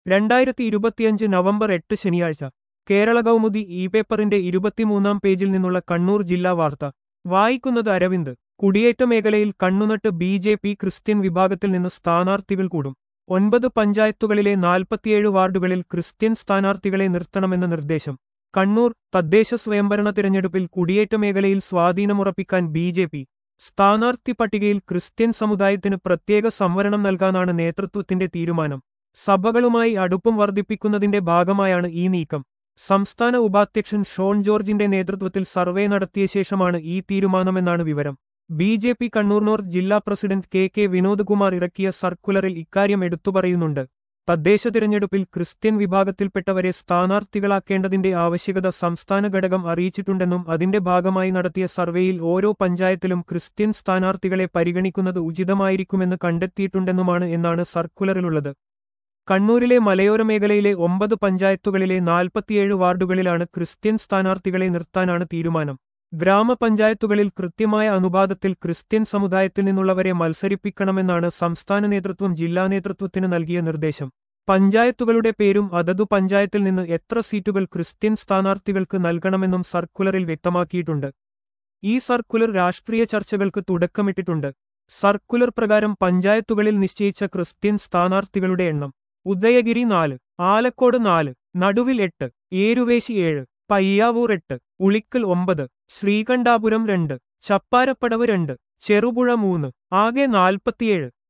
രണ്ടായിരത്തി ഇരുപത്തിയഞ്ച് നവംബർ എട്ട് ശനിയാഴ്ച കേരള കൗമുദി ഇ പേപ്പറിന്റെ ഇരുപത്തിമൂന്നാം പേജിൽ നിന്നുള്ള കണ്ണൂർ ജില്ലാ വാർത്ത വായിക്കുന്നത് അരവിന്ദ് കുടിയേറ്റ മേഖലയിൽ കണ്ണുനട്ട് ബി ജെ പി ക്രിസ്ത്യൻ വിഭാഗത്തിൽ നിന്ന് സ്ഥാനാർത്ഥികൾ കൂടും ഒൻപത് പഞ്ചായത്തുകളിലെ നാൽപ്പത്തിയേഴ് വാർഡുകളിൽ ക്രിസ്ത്യൻ സ്ഥാനാർത്ഥികളെ നിർത്തണമെന്ന നിർദ്ദേശം കണ്ണൂർ തദ്ദേശ സ്വയംഭരണ തിരഞ്ഞെടുപ്പിൽ കുടിയേറ്റ മേഖലയിൽ സ്വാധീനമുറപ്പിക്കാൻ ബി ജെ പി സ്ഥാനാർത്ഥി പട്ടികയിൽ ക്രിസ്ത്യൻ സമുദായത്തിന് പ്രത്യേക സംവരണം നൽകാനാണ് നേതൃത്വത്തിന്റെ തീരുമാനം സഭകളുമായി അടുപ്പം വർദ്ധിപ്പിക്കുന്നതിന്റെ ഭാഗമായാണ് ഈ നീക്കം സംസ്ഥാന ഉപാധ്യക്ഷൻ ഷോൺ ജോർജിന്റെ നേതൃത്വത്തിൽ സർവേ നടത്തിയ ശേഷമാണ് ഈ തീരുമാനമെന്നാണ് വിവരം B J P Kannur north ജില്ലാ പ്രസിഡന്റ് കെ കെ വിനോദ്കുമാർ ഇറക്കിയ സർക്കുലറിൽ ഇക്കാര്യം എടുത്തുപറയുന്നുണ്ട് തദ്ദേശ തിരഞ്ഞെടുപ്പിൽ ക്രിസ്ത്യൻ വിഭാഗത്തിൽപ്പെട്ടവരെ സ്ഥാനാർത്ഥികളാക്കേണ്ടതിന്റെ ആവശ്യകത സംസ്ഥാന ഘടകം അറിയിച്ചിട്ടുണ്ടെന്നും അതിന്റെ ഭാഗമായി നടത്തിയ സർവേയിൽ ഓരോ പഞ്ചായത്തിലും ക്രിസ്ത്യൻ സ്ഥാനാർത്ഥികളെ പരിഗണിക്കുന്നത് ഉചിതമായിരിക്കുമെന്ന് കണ്ടെത്തിയിട്ടുണ്ടെന്നുമാണ് എന്നാണ് സർക്കുലറിലുള്ളത് കണ്ണൂരിലെ മലയോര മേഖലയിലെ ഒമ്പത് പഞ്ചായത്തുകളിലെ നാൽപ്പത്തിയേഴ് വാർഡുകളിലാണ് ക്രിസ്ത്യൻ സ്ഥാനാർത്ഥികളെ നിർത്താനാണ് തീരുമാനം ഗ്രാമപഞ്ചായത്തുകളിൽ കൃത്യമായ അനുപാതത്തിൽ ക്രിസ്ത്യൻ സമുദായത്തിൽ നിന്നുള്ളവരെ മത്സരിപ്പിക്കണമെന്നാണ് സംസ്ഥാന നേതൃത്വം ജില്ലാ നേതൃത്വത്തിന് നൽകിയ നിർദ്ദേശം പഞ്ചായത്തുകളുടെ പേരും അതതു പഞ്ചായത്തിൽ നിന്ന് എത്ര സീറ്റുകൾ ക്രിസ്ത്യൻ സ്ഥാനാർത്ഥികൾക്ക് നൽകണമെന്നും സർക്കുലറിൽ വ്യക്തമാക്കിയിട്ടുണ്ട് ഈ സർക്കുലർ രാഷ്ട്രീയ ചർച്ചകൾക്ക് തുടക്കമിട്ടിട്ടുണ്ട് സർക്കുലർ പ്രകാരം പഞ്ചായത്തുകളിൽ നിശ്ചയിച്ച ക്രിസ്ത്യൻ സ്ഥാനാർത്ഥികളുടെ എണ്ണം ഉദയഗിരി നാല് ആലക്കോട് നാല് നടുവിൽ എട്ട് ഏരുവേശി ഏഴ് പയ്യാവൂർ എട്ട് ഉളിക്കൽ ഒമ്പത് ശ്രീകണ്ഠാപുരം രണ്ട് ചപ്പാരപ്പടവ് രണ്ട് ചെറുപുഴ മൂന്ന് ആകെ നാൽപ്പത്തിയേഴ്